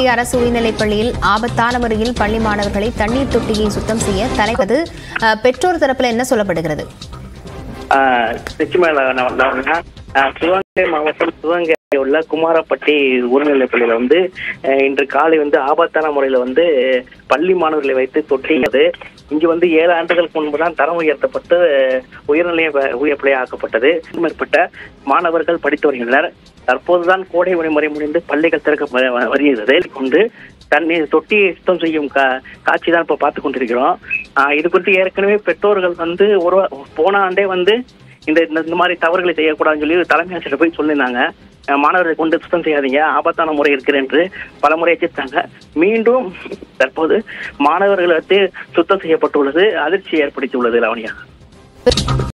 குமாரப்பட்டி அரசு உயர்நிலைப் பள்ளியில் ஆபத்தான முறையில் பள்ளி மாணவர்களை தண்ணீர் தொட்டியை சுத்தம் செய்ய தலைப்பது அஹ், பெற்றோர் தரப்புல என்ன சொல்லப்படுகிறது ஆஹ் நிச்சயமா நான் நான் நான் ஆஹ் சிவகங்கை மாவட்டம் சிவகங்கை உள்ள குமாரப்பட்டி உயர்நிலைப் பள்ளியில வந்து ஆஹ் இன்று காலை வந்து ஆபத்தான முறையில வந்து பள்ளி மாணவர்களை வைத்து தொட்டியது இங்கு வந்து ஏழு ஆண்டுகளுக்கு முன்பு தான் தரம் உயர்த்தப்பட்டு உயர்நிலைய உயர்ப்பள்ளி ஆக்கப்பட்டது மேற்பட்ட மாணவர்கள் படித்து வருகின்றனர் தற்போதுதான் கோடை விடுமுறை முடிந்து பள்ளிகள் திறக்க வ- வருகிறது கொண்டு தண்ணீர் தொட்டியை சுத்தம் செய்யும் கா காட்சி தான் இப்போ பார்த்து கொண்டிருக்கிறோம் ஆஹ் இது குறித்து ஏற்கனவே பெற்றோர்கள் வந்து ஒரு போன ஆண்டே வந்து இந்த இந்த- இந்த மாதிரி தவறுகளை செய்யக்கூடாதுன்னு சொல்லி தலைமை ஆசிரியர் போய் சொல்லியிருந்தாங்க அஹ் மாணவர்களை கொண்டு சுத்தம் செய்யாதீங்க ஆபத்தான முறை இருக்கிறது என்று பல முறை எச்சரித்தாங்க மீண்டும் தற்போது மாணவர்கள் வந்து சுத்தம் செய்யப்பட்டுள்ளது அதிர்ச்சி ஏற்படுத்தியுள்ளது லவனியா